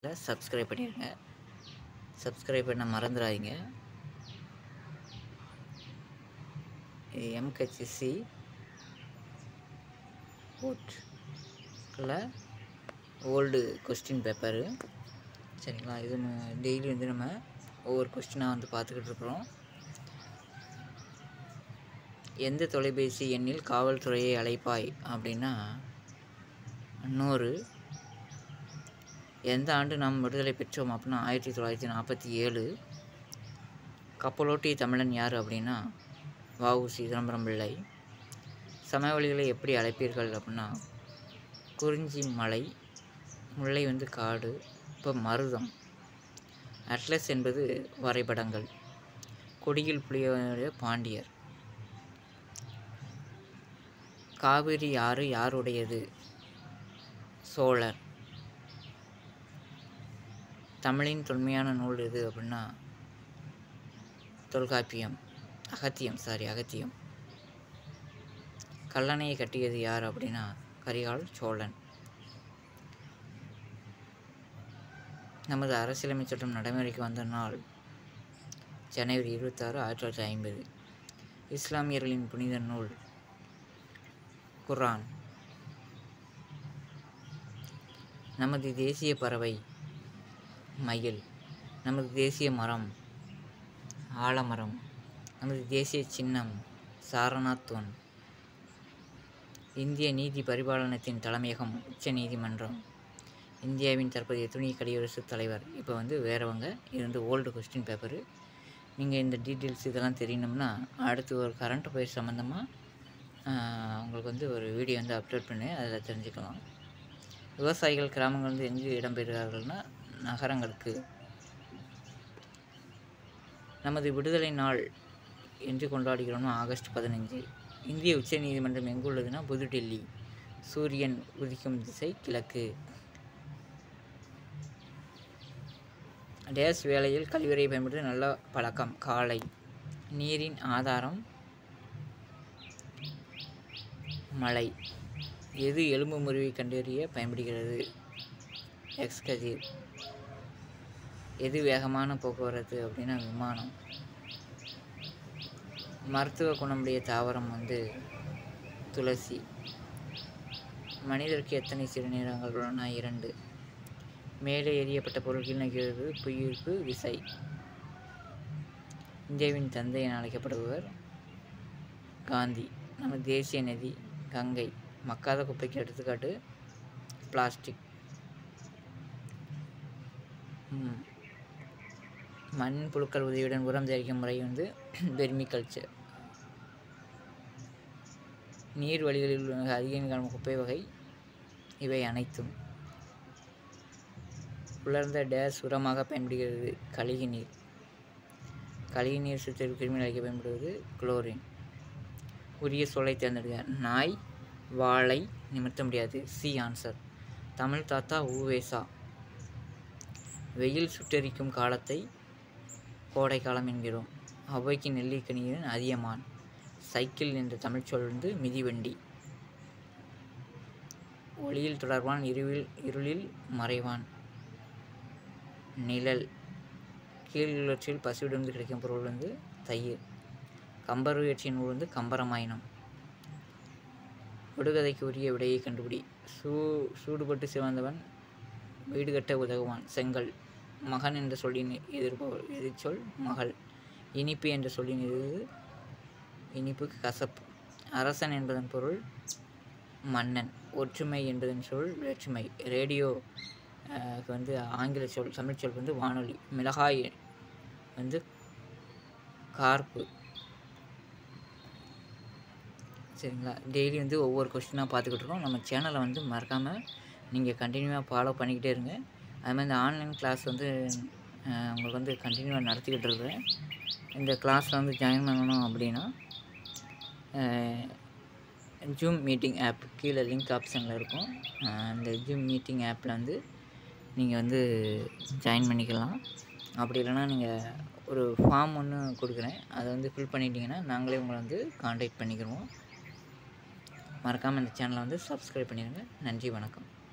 Subscribe பண்ணிடுங்க subscribe பண்ண மறந்துடாதீங்க இது எம்கஹெச்சி ஓட்டில் ஓல்டு கொஸ்டின் பேப்பரு சரிங்களா இது டெய்லி வந்து நம்ம ஒவ்வொரு கொஸ்டினாக வந்து பார்த்துக்கிட்டு இருக்கிறோம் எந்த தொலைபேசி எண்ணில் காவல்துறையை அழைப்பாய் அப்படின்னா நூறு எந்த ஆண்டு நாம் விடுதலை பெற்றோம் அப்படின்னா ஆயிரத்தி தொள்ளாயிரத்தி நாற்பத்தி ஏழு கப்பலோட்டிய தமிழன் யார் அப்படின்னா வஉசி சிதம்பரம் பிள்ளை சமவெளிகளை எப்படி அழைப்பீர்கள் அப்படின்னா குறிஞ்சி மலை முல்லை வந்து காடு இப்போ மருதம் அட்லஸ் என்பது வரைபடங்கள் கொடியில் புலிய பாண்டியர் காவிரி ஆறு யாருடையது சோழர் தமிழின் தொன்மையான நூல் எது அப்படின்னா தொல்காப்பியம் அகத்தியம் சாரி அகத்தியம் கல்லணையை கட்டியது யார் அப்படின்னா கரிகால் சோழன் நமது அரசியலமைப்பு சட்டம் நடைமுறைக்கு வந்த நாள் ஜனவரி இருபத்தாறு ஆயிரத்தி தொள்ளாயிரத்தி ஐம்பது இஸ்லாமியர்களின் புனித நூல் குர்ஆன் நமது தேசிய பறவை மயில் நமது தேசிய மரம் ஆலமரம் நமது தேசிய சின்னம் சாரநாத் தூண் இந்திய நீதி பரிபாலனத்தின் தலைமையகம் உச்ச நீதிமன்றம் இந்தியாவின் தற்போதைய துணை குடியரசுத் தலைவர் இப்போ வந்து வேறவங்க இது வந்து ஓல்டு கொஸ்டின் பேப்பரு நீங்கள் இந்த டீட்டெயில்ஸ் இதெல்லாம் தெரியணும்னா அடுத்து ஒரு கரண்ட் அஃபேர்ஸ் சம்மந்தமாக உங்களுக்கு வந்து ஒரு வீடியோ வந்து அப்லோட் பண்ணி அதில் தெரிஞ்சுக்கலாம் விவசாயிகள் கிராமங்கள் வந்து எங்கே இடம்பெறுகிறார்கள்னா நகரங்களுக்கு நமது விடுதலை நாள் என்று கொண்டாடுகிறோம்னா ஆகஸ்ட் பதினஞ்சு இந்திய உச்ச நீதிமன்றம் எங்குள்ளதுன்னா புதுடெல்லி சூரியன் உதிக்கும் திசை கிழக்கு டேஸ் வேளையில் கழிவறை பயன்படுத்த நல்ல பழக்கம் காலை நீரின் ஆதாரம் மழை எது எலும்பு முறிவை கண்டறிய பயன்படுகிறது எக்ஸ் கதிர் எது வேகமான போக்குவரத்து அப்படின்னா விமானம் மருத்துவ குணமுடைய தாவரம் வந்து துளசி மனிதருக்கு எத்தனை சிறுநீரகங்கள் உள்ளன இரண்டு மேலே எறியப்பட்ட பொருட்கள் நகர்வு புவியீர்ப்பு விசை இந்தியாவின் தந்தை என அழைக்கப்படுபவர் காந்தி நம்ம தேசிய நதி கங்கை மக்காத குப்பைக்கு எடுத்துக்காட்டு பிளாஸ்டிக் ம். மண் புழுக்கள் உதவியுடன் உரம் தயாரிக்கும் முறை வந்து வெர்மி கல்ச்சர் நீர் வழிகளில் உள்ள அதிக காணும் குப்பை வகை இவை அனைத்தும் உலர்ந்த டேஸ் உரமாக பயன்படுகிறது கழிவு நீர் கழிவு நீர் சுத்திகரிப்பு கிருமி அழிக்க பயன்படுவது குளோரின் உரிய சொல்லை தேர்ந்தெடுக்க நாய் வாழை நிமிர்த்த முடியாது சி ஆன்சர் தமிழ் தாத்தா ஊவேசா வெயில் சுட்டெரிக்கும் காலத்தை கோடை காலம் என்கிறோம் அவ்வைக்கு நெல்லிக்கனியின் அதியமான் சைக்கிள் என்ற தமிழ் சொல் வந்து மிதிவண்டி ஒளியில் தொடர்பான் இருவில் இருளில் மறைவான் நிழல் கீழ்வற்றில் பசுவிடமிருந்து கிடைக்கும் பொருள் வந்து தயிர் கம்பர் இயற்றிய நூல் வந்து கம்பராமாயணம் விடுகதைக்கு உரிய விடையை கண்டுபிடி சூ சூடுபட்டு சிவந்தவன் வீடு கட்ட உதவுவான் செங்கல் மகன் என்ற சொல்லின் எதிர்ப்பவர் எதிர்ச்சொல் மகள் இனிப்பு என்ற சொல்லின் எதிர் இனிப்புக்கு கசப்பு அரசன் என்பதன் பொருள் மன்னன் ஒற்றுமை என்பதன் சொல் வேற்றுமை ரேடியோ அஹ், வந்து ஆங்கில சொல் தமிழ் சொல் வந்து வானொலி மிளகாய் வந்து கார்ப்பு சரிங்களா டெய்லி வந்து ஒவ்வொரு கொஸ்டினாக பார்த்துக்கிட்டு இருக்கோம் நம்ம சேனலை வந்து மறக்காமல் நீங்கள் கண்டினியூவாக ஃபாலோ பண்ணிக்கிட்டே இருங்க அது மாதிரி இந்த ஆன்லைன் கிளாஸ் வந்து அஹ், உங்களுக்கு வந்து கண்டினியூவாக நடத்திக்கிட்டு இருக்கிறேன் இந்த கிளாஸில் வந்து ஜாயின் பண்ணணும் அப்படின்னா ஜூம் மீட்டிங் ஆப் கீழே லிங்க் ஆப்ஷனில் இருக்கும் அஹ், அந்த ஜூம் மீட்டிங் ஆப்பில் வந்து நீங்கள் வந்து ஜாயின் பண்ணிக்கலாம் அப்படி இல்லைன்னா நீங்கள் ஒரு ஃபார்ம் ஒன்று கொடுக்குறேன் அதை வந்து ஃபில் பண்ணிட்டீங்கன்னா நாங்களே உங்களை வந்து காண்டாக்ட் பண்ணிக்கிறோம் மறக்காமல் இந்த சேனலை வந்து சப்ஸ்கிரைப் பண்ணிடுங்க நன்றி வணக்கம்